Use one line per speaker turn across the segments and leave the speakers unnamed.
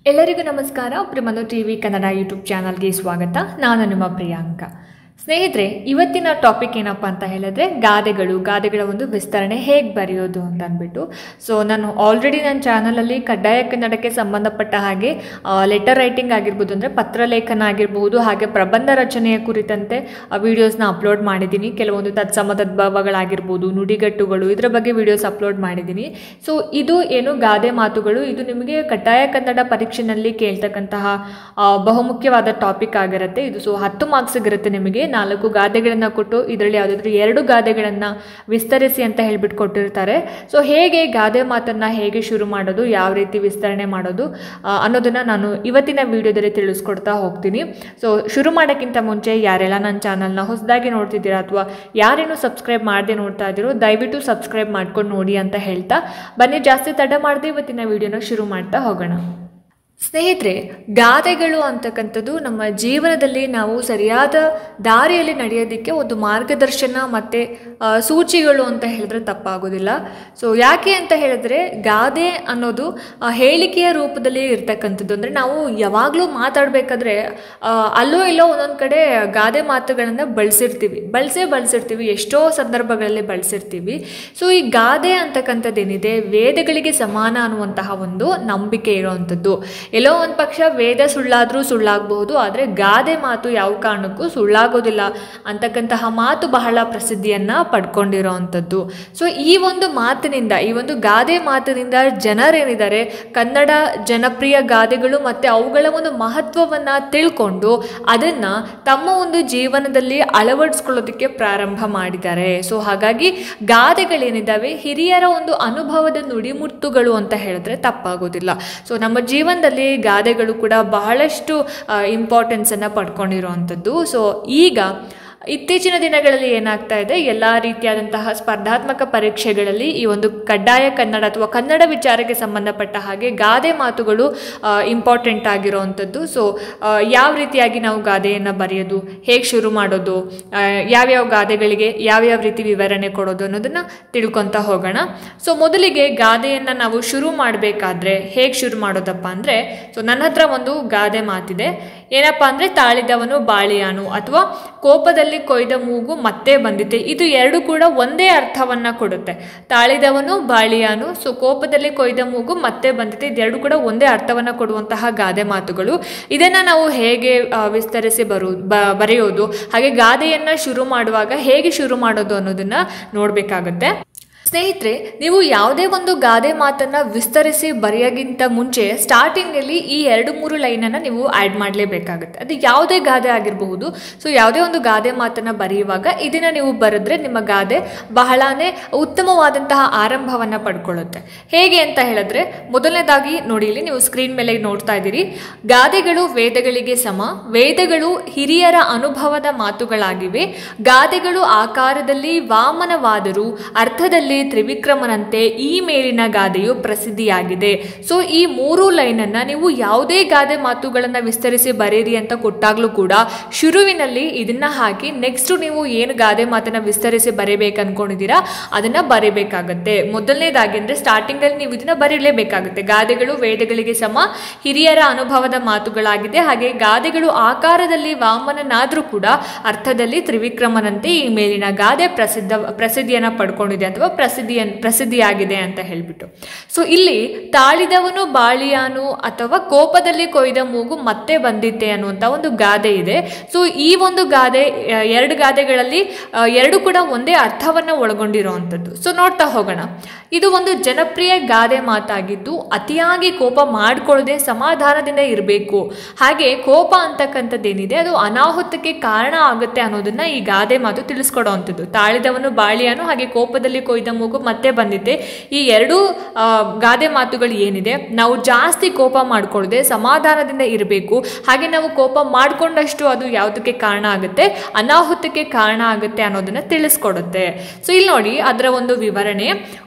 ಎಲ್ಲರಿಗೂ ನಮಸ್ಕಾರ ಪ್ರಿಮನು ಟಿ ವಿ ಕನ್ನಡ ಯೂಟ್ಯೂಬ್ ಚಾನಲ್ಗೆ ಸ್ವಾಗತ ನಾನು ನಿಮ್ಮ ಪ್ರಿಯಾಂಕ ಸ್ನೇಹಿತರೆ ಇವತ್ತಿನ ಟಾಪಿಕ್ ಏನಪ್ಪ ಅಂತ ಹೇಳಿದ್ರೆ ಗಾದೆಗಳು ಗಾದೆಗಳ ಒಂದು ವಿಸ್ತರಣೆ ಹೇಗೆ ಬರೆಯೋದು ಅಂತ ಅಂದ್ಬಿಟ್ಟು ಸೊ ನಾನು ಆಲ್ರೆಡಿ ನನ್ನ ಚಾನಲಲ್ಲಿ ಕಡ್ಡಾಯ ಕನ್ನಡಕ್ಕೆ ಸಂಬಂಧಪಟ್ಟ ಹಾಗೆ ಲೆಟರ್ ರೈಟಿಂಗ್ ಆಗಿರ್ಬೋದು ಅಂದರೆ ಪತ್ರಲೇಖನ ಆಗಿರ್ಬೋದು ಹಾಗೆ ಪ್ರಬಂಧ ರಚನೆಯ ಕುರಿತಂತೆ ವಿಡಿಯೋಸ್ನ ಅಪ್ಲೋಡ್ ಮಾಡಿದ್ದೀನಿ ಕೆಲವೊಂದು ತತ್ಸಮ ತದ್ಭವಗಳಾಗಿರ್ಬೋದು ನುಡಿಗಟ್ಟುಗಳು ಇದರ ಬಗ್ಗೆ ವಿಡಿಯೋಸ್ ಅಪ್ಲೋಡ್ ಮಾಡಿದ್ದೀನಿ ಸೊ ಇದು ಏನು ಗಾದೆ ಮಾತುಗಳು ಇದು ನಿಮಗೆ ಕಡ್ಡಾಯ ಕನ್ನಡ ಪರೀಕ್ಷೆನಲ್ಲಿ ಕೇಳ್ತಕ್ಕಂತಹ ಆ, ಬಹುಮುಖ್ಯವಾದ ಟಾಪಿಕ್ ಆಗಿರುತ್ತೆ ಇದು ಸೊ ಹತ್ತು ಮಾರ್ಕ್ಸ್ ಇರುತ್ತೆ ನಿಮಗೆ ನಾಲ್ಕು ಗಾದೆಗಳನ್ನು ಕೊಟ್ಟು ಇದರಲ್ಲಿ ಯಾವುದಾದ್ರೂ ಎರಡು ಗಾದೆಗಳನ್ನು ವಿಸ್ತರಿಸಿ ಅಂತ ಹೇಳ್ಬಿಟ್ಟು ಕೊಟ್ಟಿರ್ತಾರೆ ಸೊ ಹೇಗೆ ಗಾದೆ ಮಾತನ್ನು ಹೇಗೆ ಶುರು ಮಾಡೋದು ಯಾವ ರೀತಿ ವಿಸ್ತರಣೆ ಮಾಡೋದು ಆ, ಅನ್ನೋದನ್ನು ನಾನು ಇವತ್ತಿನ ವಿಡಿಯೋದಲ್ಲಿ ತಿಳಿಸ್ಕೊಡ್ತಾ ಹೋಗ್ತೀನಿ ಸೊ ಶುರು ಮಾಡೋಕ್ಕಿಂತ ಮುಂಚೆ ಯಾರೆಲ್ಲ ನನ್ನ ಚಾನಲ್ನ ಹೊಸದಾಗಿ ನೋಡ್ತಿದ್ದೀರಾ ಅಥವಾ ಯಾರೇನು ಸಬ್ಸ್ಕ್ರೈಬ್ ಮಾಡದೆ ನೋಡ್ತಾ ಇದ್ದೀರೋ ದಯವಿಟ್ಟು ಸಬ್ಸ್ಕ್ರೈಬ್ ಮಾಡ್ಕೊಂಡು ನೋಡಿ ಅಂತ ಹೇಳ್ತಾ ಬನ್ನಿ ಜಾಸ್ತಿ ತಡ ಮಾಡದೆ ಇವತ್ತಿನ ವಿಡಿಯೋನ ಶುರು ಮಾಡ್ತಾ ಹೋಗೋಣ ಸ್ನೇಹಿತರೆ ಗಾದೆಗಳು ಅಂತಕ್ಕಂಥದ್ದು ನಮ್ಮ ಜೀವನದಲ್ಲಿ ನಾವು ಸರಿಯಾದ ದಾರಿಯಲ್ಲಿ ನಡೆಯೋದಕ್ಕೆ ಒಂದು ಮಾರ್ಗದರ್ಶನ ಮತ್ತು ಆ, ಸೂಚಿಗಳು ಅಂತ ಹೇಳಿದ್ರೆ ತಪ್ಪಾಗೋದಿಲ್ಲ ಸೊ ಯಾಕೆ ಅಂತ ಹೇಳಿದ್ರೆ ಗಾದೆ ಅನ್ನೋದು ಆ, ಹೇಳಿಕೆಯ ರೂಪದಲ್ಲಿ ಇರ್ತಕ್ಕಂಥದ್ದು ಅಂದರೆ ನಾವು ಯಾವಾಗಲೂ ಮಾತಾಡಬೇಕಾದ್ರೆ ಅಲ್ಲೋ ಇಲ್ಲೋ ಒಂದೊಂದು ಕಡೆ ಗಾದೆ ಮಾತುಗಳನ್ನು ಬಳಸಿರ್ತೀವಿ ಬಳಸೇ ಬಳಸಿರ್ತೀವಿ ಎಷ್ಟೋ ಸಂದರ್ಭಗಳಲ್ಲಿ ಬಳಸಿರ್ತೀವಿ ಸೊ ಈ ಗಾದೆ ಅಂತಕ್ಕಂಥದ್ದೇನಿದೆ ವೇದಗಳಿಗೆ ಸಮಾನ ಅನ್ನುವಂತಹ ಒಂದು ನಂಬಿಕೆ ಇರುವಂಥದ್ದು ಎಲ್ಲೋ ಒಂದು ಪಕ್ಷ ವೇದ ಸುಳ್ಳಾದರೂ ಸುಳ್ಳಾಗಬಹುದು ಆದರೆ ಗಾದೆ ಮಾತು ಯಾವ ಕಾರಣಕ್ಕೂ ಸುಳ್ಳಾಗೋದಿಲ್ಲ ಅಂತಕ್ಕಂತಹ ಮಾತು ಬಹಳ ಪ್ರಸಿದ್ಧಿಯನ್ನ ಪಡ್ಕೊಂಡಿರೋವಂಥದ್ದು ಸೊ ಈ ಒಂದು ಮಾತಿನಿಂದ ಈ ಒಂದು ಗಾದೆ ಮಾತಿನಿಂದ ಜನರೇನಿದ್ದಾರೆ ಕನ್ನಡ ಜನಪ್ರಿಯ ಗಾದೆಗಳು ಮತ್ತು ಅವುಗಳ ಒಂದು ಮಹತ್ವವನ್ನ ತಿಳ್ಕೊಂಡು ಅದನ್ನ ತಮ್ಮ ಒಂದು ಜೀವನದಲ್ಲಿ ಅಳವಡಿಸ್ಕೊಳ್ಳೋದಕ್ಕೆ ಪ್ರಾರಂಭ ಮಾಡಿದ್ದಾರೆ ಸೊ ಹಾಗಾಗಿ ಗಾದೆಗಳೇನಿದ್ದಾವೆ ಹಿರಿಯರ ಒಂದು ಅನುಭವದ ನುಡಿಮುತ್ತುಗಳು ಅಂತ ಹೇಳಿದ್ರೆ ತಪ್ಪಾಗೋದಿಲ್ಲ ಸೊ ನಮ್ಮ ಜೀವನದಲ್ಲಿ ಗಾದೆಗಳು ಕೂಡ ಬಹಳಷ್ಟು ಇಂಪಾರ್ಟೆನ್ಸನ್ನು ಪಡ್ಕೊಂಡಿರುವಂಥದ್ದು ಸೊ ಈಗ ಇತ್ತೀಚಿನ ದಿನಗಳಲ್ಲಿ ಏನಾಗ್ತಾ ಇದೆ ಎಲ್ಲ ರೀತಿಯಾದಂತಹ ಸ್ಪರ್ಧಾತ್ಮಕ ಪರೀಕ್ಷೆಗಳಲ್ಲಿ ಈ ಒಂದು ಕಡ್ಡಾಯ ಕನ್ನಡ ಅಥವಾ ಕನ್ನಡ ವಿಚಾರಕ್ಕೆ ಸಂಬಂಧಪಟ್ಟ ಹಾಗೆ ಗಾದೆ ಮಾತುಗಳು ಇಂಪಾರ್ಟೆಂಟ್ ಆಗಿರೋವಂಥದ್ದು ಸೊ ಯಾವ ರೀತಿಯಾಗಿ ನಾವು ಗಾದೆಯನ್ನು ಬರೆಯೋದು ಹೇಗೆ ಶುರು ಮಾಡೋದು ಆ, ಯಾವ್ಯಾವ ಗಾದೆಗಳಿಗೆ ಯಾವ್ಯಾವ ರೀತಿ ವಿವರಣೆ ಕೊಡೋದು ಅನ್ನೋದನ್ನು ತಿಳ್ಕೊತಾ ಹೋಗೋಣ ಸೊ ಮೊದಲಿಗೆ ಗಾದೆಯನ್ನು ನಾವು ಶುರು ಮಾಡಬೇಕಾದ್ರೆ ಹೇಗೆ ಶುರು ಮಾಡೋದಪ್ಪ ಅಂದರೆ ಸೊ ನನ್ನ ಹತ್ರ ಒಂದು ಗಾದೆ ಮಾತಿದೆ ಏನಪ್ಪ ಅಂದರೆ ತಾಳಿದವನು ಬಾಳಿಯಾನು ಅಥವಾ ಕೋಪದಲ್ಲಿ ಕೊಯ್ದ ಮೂಗು ಮತ್ತೆ ಬಂದಿದೆ ಇದು ಎರಡು ಕೂಡ ಒಂದೇ ಅರ್ಥವನ್ನ ಕೊಡುತ್ತೆ ತಾಳಿದವನು ಬಾಳಿಯಾನು ಸೊ ಕೋಪದಲ್ಲಿ ಕೊಯ್ದ ಮೂಗು ಮತ್ತೆ ಬಂದಿದೆ ಇದೆರಡು ಕೂಡ ಒಂದೇ ಅರ್ಥವನ್ನ ಕೊಡುವಂತಹ ಗಾದೆ ಮಾತುಗಳು ಇದನ್ನ ನಾವು ಹೇಗೆ ಆ, ವಿಸ್ತರಿಸಿ ಬರು ಬ- ಬರೆಯೋದು ಹಾಗೆ ಗಾದೆಯನ್ನ ಶುರು ಮಾಡುವಾಗ ಹೇಗೆ ಶುರು ಮಾಡೋದು ಅನ್ನೋದನ್ನ ನೋಡ್ಬೇಕಾಗತ್ತೆ ಸ್ನೇಹಿತರೆ ನೀವು ಯಾವುದೇ ಒಂದು ಗಾದೆ ಮಾತನ್ನ ವಿಸ್ತರಿಸಿ ಬರೆಯೋಕ್ಕಿಂತ ಮುಂಚೆ ಸ್ಟಾರ್ಟಿಂಗಲ್ಲಿ ಈ ಎರಡು ಮೂರು ಲೈನನ್ನು ನೀವು ಆ್ಯಡ್ ಮಾಡಲೇಬೇಕಾಗುತ್ತೆ ಅದು ಯಾವುದೇ ಗಾದೆ ಆಗಿರಬಹುದು ಸೊ ಯಾವುದೇ ಒಂದು ಗಾದೆ ಮಾತನ್ನ ಬರೆಯುವಾಗ ಇದನ್ನ ನೀವು ಬರೆದ್ರೆ ನಿಮ್ಮ ಗಾದೆ ಬಹಳನೇ ಉತ್ತಮವಾದಂತಹ ಆರಂಭವನ್ನು ಪಡ್ಕೊಳ್ಳುತ್ತೆ ಹೇಗೆ ಅಂತ ಹೇಳಿದ್ರೆ ಮೊದಲನೇದಾಗಿ ನೋಡಿ ಇಲ್ಲಿ ನೀವು ಸ್ಕ್ರೀನ್ ಮೇಲೆ ನೋಡ್ತಾ ಇದ್ದೀರಿ ಗಾದೆಗಳು ವೇದಗಳಿಗೆ ಸಮ ವೇದಗಳು ಹಿರಿಯರ ಅನುಭವದ ಮಾತುಗಳಾಗಿವೆ ಗಾದೆಗಳು ಆಕಾರದಲ್ಲಿ ವಾಮನವಾದರೂ ಅರ್ಥದಲ್ಲಿ ತ್ರಿವಿಕ್ರಮನಂತೆ ಈ ಮೇಲಿನ ಗಾದೆಯು ಪ್ರಸಿದ್ಧಿಯಾಗಿದೆ ಸೊ ಈ ಮೂರು ಲೈನನ್ನ ನೀವು ಯಾವುದೇ ಗಾದೆ ಮಾತುಗಳನ್ನ ವಿಸ್ತರಿಸಿ ಬರೀರಿ ಅಂತ ಕೊಟ್ಟಾಗ್ಲೂ ಕೂಡ ಶುರುವಿನಲ್ಲಿ ಇದನ್ನ ಹಾಕಿ ನೆಕ್ಸ್ಟ್ ನೀವು ಏನು ಗಾದೆ ಮಾತನ್ನ ವಿಸ್ತರಿಸಿ ಬರೀಬೇಕು ಅನ್ಕೊಂಡಿದ್ದೀರಾ ಅದನ್ನ ಬರೀಬೇಕಾಗತ್ತೆ ಮೊದಲನೇದಾಗಿ ಅಂದ್ರೆ ಸ್ಟಾರ್ಟಿಂಗ್ ಅಲ್ಲಿ ನೀವು ಇದನ್ನ ಬರೀಲೇಬೇಕಾಗುತ್ತೆ ಗಾದೆಗಳು ವೇದಗಳಿಗೆ ಸಮ ಹಿರಿಯರ ಅನುಭವದ ಮಾತುಗಳಾಗಿದೆ ಹಾಗೆ ಗಾದೆಗಳು ಆಕಾರದಲ್ಲಿ ವಾಮನನಾದ್ರೂ ಕೂಡ ಅರ್ಥದಲ್ಲಿ ತ್ರಿವಿಕ್ರಮನಂತೆ ಈ ಮೇಲಿನ ಗಾದೆ ಪ್ರಸಿದ್ಧ ಪ್ರಸಿದ್ಧಿಯನ್ನ ಪಡ್ಕೊಂಡಿದೆ ಅಥವಾ ಪ್ರಸಿದ್ಧಿಯ ಪ್ರಸಿದ್ಧಿಯಾಗಿದೆ ಅಂತ ಹೇಳ್ಬಿಟ್ಟು ಸೊ ಇಲ್ಲಿ ತಾಳಿದವನು ಬಾಳಿಯಾನು ಅಥವಾ ಕೋಪದಲ್ಲಿ ಕೊಯ್ದ ಮೂಗು ಮತ್ತೆ ಬಂದಿತ್ತೆ ಅನ್ನುವಂಥ ಒಂದು ಗಾದೆ ಇದೆ ಸೊ ಈ ಒಂದು ಗಾದೆ ಆ, ಎರಡು ಗಾದೆಗಳಲ್ಲಿ ಆ, ಎರಡು ಕೂಡ ಒಂದೇ ಅರ್ಥವನ್ನ ಒಳಗೊಂಡಿರುವಂಥದ್ದು ಸೊ ನೋಡ್ತಾ ಹೋಗೋಣ ಇದು ಒಂದು ಜನಪ್ರಿಯ ಗಾದೆ ಮಾತಾಗಿದ್ದು ಅತಿಯಾಗಿ ಕೋಪ ಮಾಡ್ಕೊಳ್ಳದೆ ಸಮಾಧಾನದಿಂದ ಇರಬೇಕು ಹಾಗೆ ಕೋಪ ಅಂತಕ್ಕಂಥದ್ದೇನಿದೆ ಅದು ಅನಾಹುತಕ್ಕೆ ಕಾರಣ ಆಗುತ್ತೆ ಅನ್ನೋದನ್ನ ಈ ಗಾದೆ ಮಾತು ತಿಳಿಸ್ಕೊಡೋವಂಥದ್ದು ತಾಳಿದವನು ಬಾಳಿಯಾನು ಹಾಗೆ ಕೋಪದಲ್ಲಿ ಕೊಯ್ದ ಮೂಗು ಮತ್ತೆ ಬಂದಿದೆ ಈ ಎರಡೂ ಆ, ಗಾದೆ ಮಾತುಗಳು ಏನಿದೆ ನಾವು ಜಾಸ್ತಿ ಕೋಪ ಮಾಡ್ಕೊಳ್ಳದೆ ಸಮಾಧಾನದಿಂದ ಇರಬೇಕು ಹಾಗೆ ನಾವು ಕೋಪ ಮಾಡ್ಕೊಂಡಷ್ಟು ಅದು ಯಾವುದಕ್ಕೆ ಕಾರಣ ಆಗುತ್ತೆ ಅನಾಹುತಕ್ಕೆ ಕಾರಣ ಆಗುತ್ತೆ ಅನ್ನೋದನ್ನ ತಿಳಿಸ್ಕೊಡುತ್ತೆ ಸೊ ಇಲ್ಲಿ ನೋಡಿ ಅದರ ಒಂದು ವಿವರಣೆ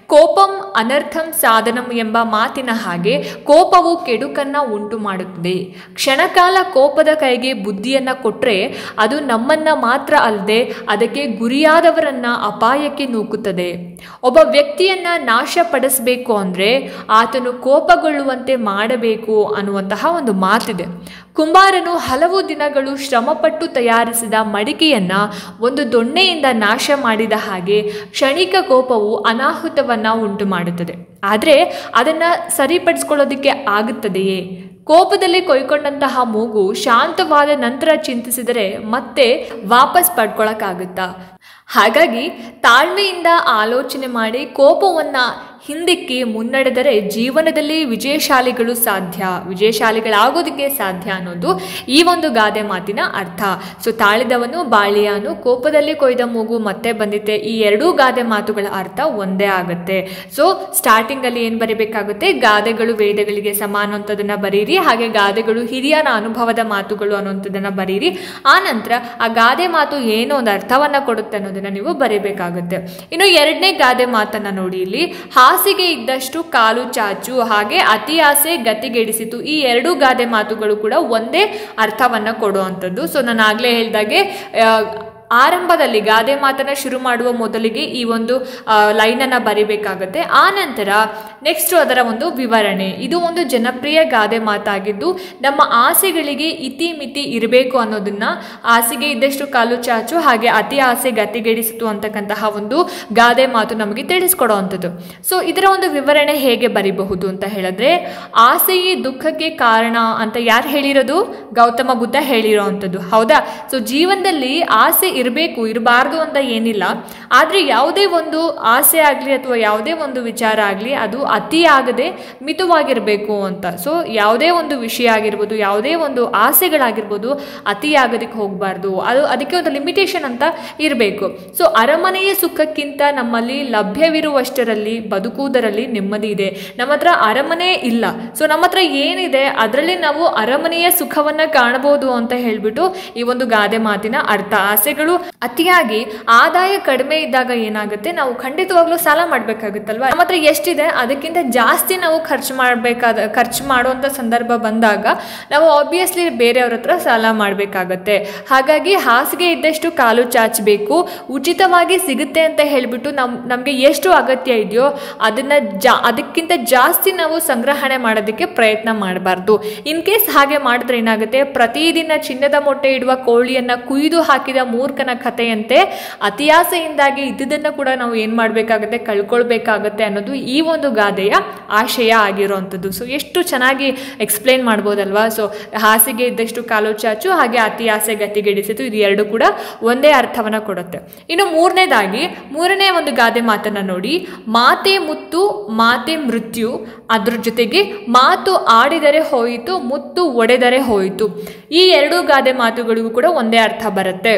ಕೋಪಂ ಅನರ್ಥಂ ಸಾಧನಂ ಎಂಬ ಮಾತಿನ ಹಾಗೆ ಕೋಪವು ಕೆಡುಕನ್ನ ಉಂಟು ಮಾಡುತ್ತದೆ ಕ್ಷಣಕಾಲ ಕೋಪದ ಕೈಗೆ ಬುದ್ಧಿಯನ್ನ ಕೊಟ್ರೆ ಅದು ನಮ್ಮನ್ನ ಮಾತ್ರ ಅಲ್ಲದೆ ಅದಕ್ಕೆ ಗುರಿಯಾದವರನ್ನ ಅಪಾಯಕ್ಕೆ ನೂಕುತ್ತದೆ ಒಬ್ಬ ವ್ಯಕ್ತಿಯನ್ನ ನಾಶಪಡಿಸಬೇಕು ಅಂದ್ರೆ ಆತನು ಕೋಪಗೊಳ್ಳುವಂತೆ ಮಾಡಬೇಕು ಅನ್ನುವಂತಹ ಒಂದು ಮಾತಿದೆ ಕುಂಬಾರನು ಹಲವು ದಿನಗಳು ಶ್ರಮಪಟ್ಟು ತಯಾರಿಸಿದ ಮಡಿಕೆಯನ್ನ ಒಂದು ದೊಣ್ಣೆಯಿಂದ ನಾಶ ಮಾಡಿದ ಹಾಗೆ ಕ್ಷಣಿಕ ಕೋಪವು ಅನಾಹುತವನ್ನ ಉಂಟು ಮಾಡುತ್ತದೆ ಆದರೆ ಅದನ್ನ ಸರಿಪಡಿಸ್ಕೊಳ್ಳೋದಕ್ಕೆ ಆಗುತ್ತದೆಯೇ ಕೋಪದಲ್ಲಿ ಕೊಯ್ಕೊಂಡಂತಹ ಮೂಗು ಶಾಂತವಾದ ನಂತರ ಚಿಂತಿಸಿದರೆ ಮತ್ತೆ ವಾಪಸ್ ಪಡ್ಕೊಳಕ್ಕಾಗುತ್ತಾ ಹಾಗಾಗಿ ತಾಳ್ಮೆಯಿಂದ ಆಲೋಚನೆ ಮಾಡಿ ಕೋಪವನ್ನ ಹಿಂದಕ್ಕೆ ಮುನ್ನಡೆದರೆ ಜೀವನದಲ್ಲಿ ವಿಜಯಶಾಲಿಗಳು ಸಾಧ್ಯ ವಿಜಯಶಾಲಿಗಳಾಗೋದಕ್ಕೆ ಸಾಧ್ಯ ಅನ್ನೋದು ಈ ಒಂದು ಗಾದೆ ಮಾತಿನ ಅರ್ಥ ಸೊ ತಾಳಿದವನು ಬಾಳಿಯಾನು ಕೋಪದಲ್ಲಿ ಕೊಯ್ದ ಮೂಗು ಮತ್ತೆ ಬಂದಿತ್ತೆ ಈ ಎರಡೂ ಗಾದೆ ಮಾತುಗಳ ಅರ್ಥ ಒಂದೇ ಆಗುತ್ತೆ ಸೊ ಸ್ಟಾರ್ಟಿಂಗಲ್ಲಿ ಏನು ಬರಿಬೇಕಾಗುತ್ತೆ ಗಾದೆಗಳು ವೇದಗಳಿಗೆ ಸಮ ಅನ್ನೋಂಥದ್ದನ್ನ ಬರೀರಿ ಹಾಗೆ ಗಾದೆಗಳು ಹಿರಿಯರ ಅನುಭವದ ಮಾತುಗಳು ಅನ್ನೋಂಥದ್ದನ್ನ ಬರೀರಿ ಆ ನಂತರ ಆ ಗಾದೆ ಮಾತು ಏನೋ ಒಂದು ಅರ್ಥವನ್ನ ಕೊಡುತ್ತೆ ಅನ್ನೋದನ್ನ ನೀವು ಬರೀಬೇಕಾಗುತ್ತೆ ಇನ್ನು ಎರಡನೇ ಗಾದೆ ಮಾತನ್ನ ನೋಡಿ ಇಲ್ಲಿ ಹಾಸಿಗೆ ಇದ್ದಷ್ಟು ಕಾಲು ಚಾಚು ಹಾಗೆ ಅತಿ ಆಸೆ ಗತಿಗೆಡಿಸಿತು ಈ ಎರಡು ಗಾದೆ ಮಾತುಗಳು ಕೂಡ ಒಂದೇ ಅರ್ಥವನ್ನ ಕೊಡುವಂಥದ್ದು ಸೊ ನಾನು ಆಗ್ಲೇ ಹೇಳ್ದಾಗೆ ಆ, ಆರಂಭದಲ್ಲಿ ಗಾದೆ ಮಾತನ್ನ ಶುರು ಮಾಡುವ ಮೊದಲಿಗೆ ಈ ಒಂದು ಲೈನನ್ನು ಬರಿಬೇಕಾಗುತ್ತೆ ಆ ನಂತರ ನೆಕ್ಸ್ಟ್ ಅದರ ಒಂದು ವಿವರಣೆ ಇದು ಒಂದು ಜನಪ್ರಿಯ ಗಾದೆ ಮಾತಾಗಿದ್ದು ನಮ್ಮ ಆಸೆಗಳಿಗೆ ಇತಿಮಿತಿ ಇರಬೇಕು ಅನ್ನೋದನ್ನ ಆಸೆಗೆ ಇದ್ದಷ್ಟು ಕಾಲು ಚಾಚು ಹಾಗೆ ಅತಿ ಆಸೆ ಗತಿಗೆಡಿಸಿತು ಅಂತಕ್ಕಂತಹ ಒಂದು ಗಾದೆ ಮಾತು ನಮಗೆ ತಿಳಿಸ್ಕೊಡುವಂಥದ್ದು ಸೊ ಇದರ ಒಂದು ವಿವರಣೆ ಹೇಗೆ ಬರಿಬಹುದು ಅಂತ ಹೇಳಿದ್ರೆ ಆಸೆಯೇ ದುಃಖಕ್ಕೆ ಕಾರಣ ಅಂತ ಯಾರು ಹೇಳಿರೋದು ಗೌತಮ ಬುದ್ಧ ಹೇಳಿರೋ ಅಂಥದ್ದು ಹೌದಾ ಸೊ ಜೀವನದಲ್ಲಿ ಆಸೆ ಇರಬೇಕು ಇರಬಾರ್ದು ಅಂತ ಏನಿಲ್ಲ ಆದರೆ ಯಾವುದೇ ಒಂದು ಆಸೆ ಆಗಲಿ ಅಥವಾ ಯಾವುದೇ ಒಂದು ವಿಚಾರ ಆಗಲಿ ಅದು ಅತಿ ಆಗದೆ ಮಿತವಾಗಿರಬೇಕು ಅಂತ ಸೊ ಯಾವುದೇ ಒಂದು ವಿಷಯ ಆಗಿರ್ಬೋದು ಯಾವುದೇ ಒಂದು ಆಸೆಗಳಾಗಿರ್ಬೋದು ಅತಿ ಆಗೋದಕ್ಕೆ ಹೋಗಬಾರ್ದು ಅದು ಅದಕ್ಕೆ ಒಂದು ಲಿಮಿಟೇಷನ್ ಅಂತ ಇರಬೇಕು ಸೊ ಅರಮನೆಯ ಸುಖಕ್ಕಿಂತ ನಮ್ಮಲ್ಲಿ ಲಭ್ಯವಿರುವಷ್ಟರಲ್ಲಿ ಬದುಕುವುದರಲ್ಲಿ ನೆಮ್ಮದಿ ಇದೆ ನಮ್ಮ ಹತ್ರ ಅರಮನೆ ಇಲ್ಲ ಸೊ ನಮ್ಮ ಹತ್ರ ಏನಿದೆ ಅದರಲ್ಲಿ ನಾವು ಅರಮನೆಯ ಸುಖವನ್ನ ಕಾಣಬಹುದು ಅಂತ ಹೇಳ್ಬಿಟ್ಟು ಈ ಒಂದು ಗಾದೆ ಮಾತಿನ ಅರ್ಥ ಆಸೆಗಳು ಅತಿಯಾಗಿ ಆದಾಯ ಕಡಿಮೆ ಇದ್ದಾಗ ಏನಾಗುತ್ತೆ ನಾವು ಖಂಡಿತವಾಗ್ಲೂ ಸಾಲ ಮಾಡ್ಬೇಕಾಗುತ್ತಲ್ವಾ ನಮ್ಮ ಹತ್ರ ಎಷ್ಟಿದೆ ಅದಕ್ಕಿಂತ ಜಾಸ್ತಿ ನಾವು ಖರ್ಚು ಮಾಡಬೇಕಾದ ಖರ್ಚು ಮಾಡುವಂಥ ಸಂದರ್ಭ ಬಂದಾಗ ನಾವು ಆಬ್ವಿಯಸ್ಲಿ ಬೇರೆಯವ್ರ ಹತ್ರ ಸಾಲ ಮಾಡಬೇಕಾಗತ್ತೆ ಹಾಗಾಗಿ ಹಾಸಿಗೆ ಇದ್ದಷ್ಟು ಕಾಲು ಚಾಚಬೇಕು ಉಚಿತವಾಗಿ ಸಿಗುತ್ತೆ ಅಂತ ಹೇಳ್ಬಿಟ್ಟು ನಮ್ ನಮಗೆ ಎಷ್ಟು ಅಗತ್ಯ ಇದೆಯೋ ಅದನ್ನ ಜಾ ಅದಕ್ಕಿಂತ ಜಾಸ್ತಿ ನಾವು ಸಂಗ್ರಹಣೆ ಮಾಡೋದಕ್ಕೆ ಪ್ರಯತ್ನ ಮಾಡಬಾರ್ದು ಇನ್ ಕೇಸ್ ಹಾಗೆ ಮಾಡಿದ್ರೆ ಏನಾಗುತ್ತೆ ಪ್ರತಿದಿನ ಚಿನ್ನದ ಮೊಟ್ಟೆ ಇಡುವ ಕೋಳಿಯನ್ನ ಕುಯ್ದು ಹಾಕಿದ ಮೂರ್ಖನ ಕಥೆಯಂತೆ ಅತಿಯಾಸೆಯಿಂದಾಗಿ ಇದ್ದುದನ್ನು ಕೂಡ ನಾವು ಏನು ಮಾಡಬೇಕಾಗುತ್ತೆ ಕಳ್ಕೊಳ್ಬೇಕಾಗತ್ತೆ ಅನ್ನೋದು ಈ ಒಂದು ಗಾದೆಯ ಆಶಯ ಆಗಿರುವಂಥದ್ದು ಸೊ ಎಷ್ಟು ಚೆನ್ನಾಗಿ ಎಕ್ಸ್ಪ್ಲೇನ್ ಮಾಡ್ಬೋದಲ್ವಾ ಸೊ ಹಾಸಿಗೆ ಇದ್ದಷ್ಟು ಕಾಲು ಚಾಚು ಹಾಗೆ ಅತಿ ಆಸೆ ಗತಿಗೆಡಿಸಿತು ಇದು ಎರಡು ಕೂಡ ಒಂದೇ ಅರ್ಥವನ್ನ ಕೊಡುತ್ತೆ ಇನ್ನು ಮೂರನೇದಾಗಿ ಮೂರನೇ ಒಂದು ಗಾದೆ ಮಾತನ್ನ ನೋಡಿ ಮಾತೆ ಮುತ್ತು ಮಾತೆ ಮೃತ್ಯು ಅದ್ರ ಜೊತೆಗೆ ಮಾತು ಆಡಿದರೆ ಹೋಯಿತು ಮುತ್ತು ಒಡೆದರೆ ಹೋಯಿತು ಈ ಎರಡೂ ಗಾದೆ ಮಾತುಗಳಿಗೂ ಕೂಡ ಒಂದೇ ಅರ್ಥ ಬರುತ್ತೆ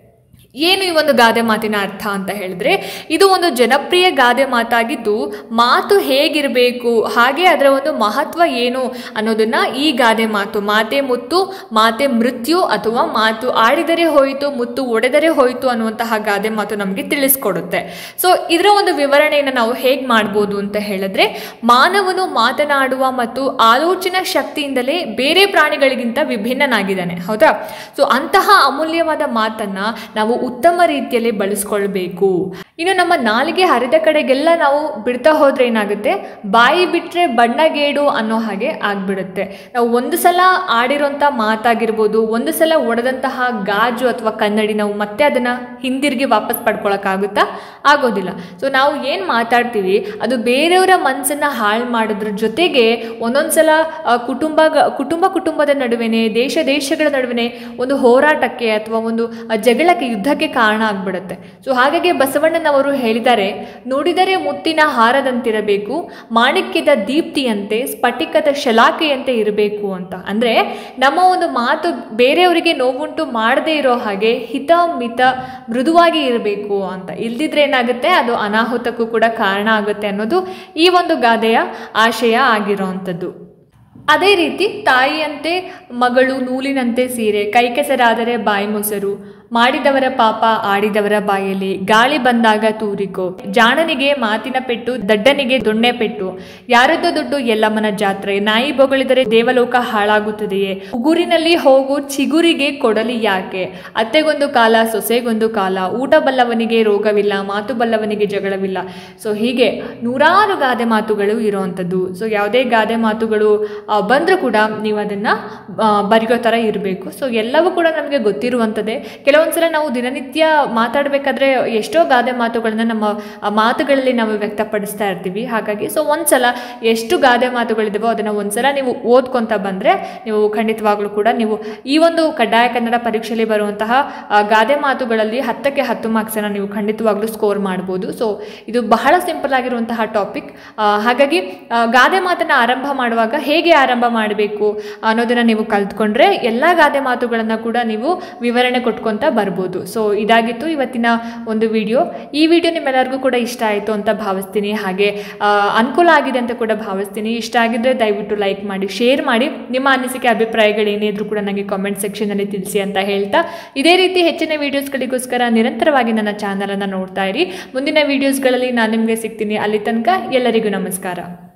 ಏನು ಈ ಒಂದು ಗಾದೆ ಮಾತಿನ ಅರ್ಥ ಅಂತ ಹೇಳಿದ್ರೆ ಇದು ಒಂದು ಜನಪ್ರಿಯ ಗಾದೆ ಮಾತಾಗಿದ್ದು ಮಾತು ಹೇಗಿರಬೇಕು ಹಾಗೆ ಅದರ ಒಂದು ಮಹತ್ವ ಏನು ಅನ್ನೋದನ್ನ ಈ ಗಾದೆ ಮಾತು ಮಾತೆ ಮುತ್ತು ಮಾತೆ ಮೃತ್ಯು ಅಥವಾ ಮಾತು ಆಡಿದರೆ ಹೋಯಿತು ಮುತ್ತು ಒಡೆದರೆ ಹೋಯಿತು ಅನ್ನುವಂತಹ ಗಾದೆ ಮಾತು ನಮಗೆ ತಿಳಿಸ್ಕೊಡುತ್ತೆ ಸೊ ಇದರ ಒಂದು ವಿವರಣೆಯನ್ನು ನಾವು ಹೇಗೆ ಮಾಡ್ಬೋದು ಅಂತ ಹೇಳಿದ್ರೆ ಮಾನವನು ಮಾತನಾಡುವ ಮತ್ತು ಆಲೋಚನಾ ಶಕ್ತಿಯಿಂದಲೇ ಬೇರೆ ಪ್ರಾಣಿಗಳಿಗಿಂತ ವಿಭಿನ್ನನಾಗಿದ್ದಾನೆ ಹೌದಾ ಸೊ ಅಂತಹ ಅಮೂಲ್ಯವಾದ ಮಾತನ್ನ ನಾವು ಉತ್ತಮ ರೀತಿಯಲ್ಲಿ ಬಳಸ್ಕೊಳ್ಬೇಕು ಇನ್ನು ನಮ್ಮ ನಾಲಿಗೆ ಹರಿದ ಕಡೆಗೆಲ್ಲ ನಾವು ಬಿಡ್ತಾ ಹೋದ್ರೆ ಏನಾಗುತ್ತೆ ಬಾಯಿ ಬಿಟ್ರೆ ಬಣ್ಣಗೇಡು ಅನ್ನೋ ಹಾಗೆ ಆಗ್ಬಿಡುತ್ತೆ ನಾವು ಒಂದು ಸಲ ಆಡಿರೋಂಥ ಮಾತಾಗಿರ್ಬೋದು ಒಂದು ಸಲ ಒಡೆದಂತಹ ಗಾಜು ಅಥವಾ ಕನ್ನಡಿ ನಾವು ಮತ್ತೆ ಅದನ್ನ ಹಿಂದಿರುಗಿ ವಾಪಸ್ ಪಡ್ಕೊಳಕ್ಕಾಗುತ್ತಾ ಆಗೋದಿಲ್ಲ ಸೊ ನಾವು ಏನು ಮಾತಾಡ್ತೀವಿ ಅದು ಬೇರೆಯವರ ಮನಸ್ಸನ್ನ ಹಾಳು ಮಾಡೋದ್ರ ಜೊತೆಗೆ ಒಂದೊಂದು ಸಲ ಆ, ಕುಟುಂಬ ಕುಟುಂಬ ಕುಟುಂಬದ ನಡುವೆನೆ ದೇಶ ದೇಶಗಳ ನಡುವೆನೆ ಒಂದು ಹೋರಾಟಕ್ಕೆ ಅಥವಾ ಒಂದು ಆ, ಜಗಳಕ್ಕೆ ಯುದ್ಧಕ್ಕೆ ಕಾರಣ ಆಗ್ಬಿಡುತ್ತೆ ಸೊ ಹಾಗಾಗಿ ಬಸವಣ್ಣನವರು ಹೇಳಿದ್ದಾರೆ ನುಡಿದರೆ ಮುತ್ತಿನ ಹಾರದಂತಿರಬೇಕು ಮಾಣಿಕ್ಯದ ದೀಪ್ತಿಯಂತೆ ಸ್ಫಟಿಕದ ಶಲಾಕೆಯಂತೆ ಇರಬೇಕು ಅಂತ ಅಂದ್ರೆ ನಮ್ಮ ಒಂದು ಮಾತು ಬೇರೆಯವರಿಗೆ ನೋವುಂಟು ಮಾಡದೇ ಇರೋ ಹಾಗೆ ಹಿತ ಮಿತ ಮೃದುವಾಗಿ ಇರಬೇಕು ಅಂತ ಇಲ್ದಿದ್ರೆ ಏನಾಗುತ್ತೆ ಅದು ಅನಾಹುತಕ್ಕೂ ಕೂಡ ಕಾರಣ ಆಗುತ್ತೆ ಅನ್ನೋದು ಈ ಒಂದು ಗಾದೆಯ ಆಶಯ ಆಗಿರೋವಂಥದ್ದು ಅದೇ ರೀತಿ ತಾಯಿಯಂತೆ ಮಗಳು ನೂಲಿನಂತೆ ಸೀರೆ ಕೈ ಕೆಸರಾದರೆ ಬಾಯಿ ಮೊಸರು ಮಾಡಿದವರ ಪಾಪ ಆಡಿದವರ ಬಾಯಲ್ಲಿ ಗಾಳಿ ಬಂದಾಗ ತೂರಿಕೋ ಜಾಣನಿಗೆ ಮಾತಿನ ಪೆಟ್ಟು ದಡ್ಡನಿಗೆ ದೊಣ್ಣೆ ಪೆಟ್ಟು ಯಾರದ್ದೋ ದುಡ್ಡು ಎಲ್ಲಮ್ಮನ ಜಾತ್ರೆ ನಾಯಿ ಬೊಗಳಿದರೆ ದೇವಲೋಕ ಹಾಳಾಗುತ್ತದೆಯೇ ಉಗುರಿನಲ್ಲಿ ಹೋಗು ಚಿಗುರಿಗೆ ಕೊಡಲಿ ಯಾಕೆ ಅತ್ತೆಗೊಂದು ಕಾಲ ಸೊಸೆಗೊಂದು ಕಾಲ ಊಟ ಬಲ್ಲವನಿಗೆ ರೋಗವಿಲ್ಲ ಮಾತು ಬಲ್ಲವನಿಗೆ ಜಗಳವಿಲ್ಲ ಸೊ ಹೀಗೆ ನೂರಾರು ಗಾದೆ ಮಾತುಗಳು ಇರುವಂಥದ್ದು ಸೊ ಯಾವುದೇ ಗಾದೆ ಮಾತುಗಳು ಬಂದರೂ ಕೂಡ ನೀವು ಅದನ್ನು ಬರೆಯೋ ಥರ ಇರಬೇಕು ಸೊ ಎಲ್ಲವೂ ಕೂಡ ನಮಗೆ ಗೊತ್ತಿರುವಂಥದ್ದೇ ಕೆಲವೊಂದ್ಸಲ ನಾವು ದಿನನಿತ್ಯ ಮಾತಾಡಬೇಕಾದ್ರೆ ಎಷ್ಟೋ ಗಾದೆ ಮಾತುಗಳನ್ನ ನಮ್ಮ ಆ ಮಾತುಗಳಲ್ಲಿ ನಾವು ವ್ಯಕ್ತಪಡಿಸ್ತಾ ಇರ್ತೀವಿ ಹಾಗಾಗಿ ಸೊ ಒಂದ್ಸಲ ಎಷ್ಟು ಗಾದೆ ಮಾತುಗಳಿದಾವೋ ಅದನ್ನು ಒಂದ್ಸಲ ನೀವು ಓದ್ಕೊತ ಬಂದರೆ ನೀವು ಖಂಡಿತವಾಗ್ಲೂ ಕೂಡ ನೀವು ಈ ಒಂದು ಕಡ್ಡಾಯ ಕನ್ನಡ ಪರೀಕ್ಷೆಯಲ್ಲಿ ಬರುವಂತಹ ಆ, ಗಾದೆ ಮಾತುಗಳಲ್ಲಿ ಹತ್ತಕ್ಕೆ ಹತ್ತು ಮಾರ್ಕ್ಸನ್ನು ನೀವು ಖಂಡಿತವಾಗ್ಲೂ ಸ್ಕೋರ್ ಮಾಡ್ಬೋದು ಸೊ ಇದು ಬಹಳ ಸಿಂಪಲ್ ಆಗಿರುವಂತಹ ಟಾಪಿಕ್ ಹಾಗಾಗಿ ಆ, ಗಾದೆ ಮಾತನ್ನು ಆರಂಭ ಮಾಡುವಾಗ ಹೇಗೆ ಆರಂಭ ಮಾಡಬೇಕು ಅನ್ನೋದನ್ನು ನೀವು ಕಲ್ತ್ಕೊಂಡ್ರೆ ಎಲ್ಲ ಗಾದೆ ಮಾತುಗಳನ್ನು ಕೂಡ ನೀವು ವಿವರಣೆ ಕೊಟ್ಕೊತ ಬರ್ಬೋದು ಸೊ ಇದಾಗಿತ್ತು ಇವತ್ತಿನ ಒಂದು ವಿಡಿಯೋ ಈ ವಿಡಿಯೋ ನಿಮ್ಮೆಲ್ಲರಿಗೂ ಕೂಡ ಇಷ್ಟ ಆಯಿತು ಅಂತ ಭಾವಿಸ್ತೀನಿ ಹಾಗೆ ಆ, ಅನುಕೂಲ ಆಗಿದೆ ಅಂತ ಕೂಡ ಭಾವಿಸ್ತೀನಿ ಇಷ್ಟ ಆಗಿದ್ರೆ ದಯವಿಟ್ಟು ಲೈಕ್ ಮಾಡಿ ಶೇರ್ ಮಾಡಿ ನಿಮ್ಮ ಅನಿಸಿಕೆ ಅಭಿಪ್ರಾಯಗಳು ಏನೇ ಇದ್ರೂ ಕೂಡ ನನಗೆ ಕಾಮೆಂಟ್ ಸೆಕ್ಷನಲ್ಲಿ ತಿಳಿಸಿ ಅಂತ ಹೇಳ್ತಾ ಇದೇ ರೀತಿ ಹೆಚ್ಚಿನ ವೀಡಿಯೋಸ್ಗಳಿಗೋಸ್ಕರ ನಿರಂತರವಾಗಿ ನನ್ನ ಚಾನಲನ್ನು ನೋಡ್ತಾ ಇರಿ ಮುಂದಿನ ವೀಡಿಯೋಸ್ಗಳಲ್ಲಿ ನಾನು ನಿಮಗೆ ಸಿಗ್ತೀನಿ ಅಲ್ಲಿ ತನಕ ಎಲ್ಲರಿಗೂ ನಮಸ್ಕಾರ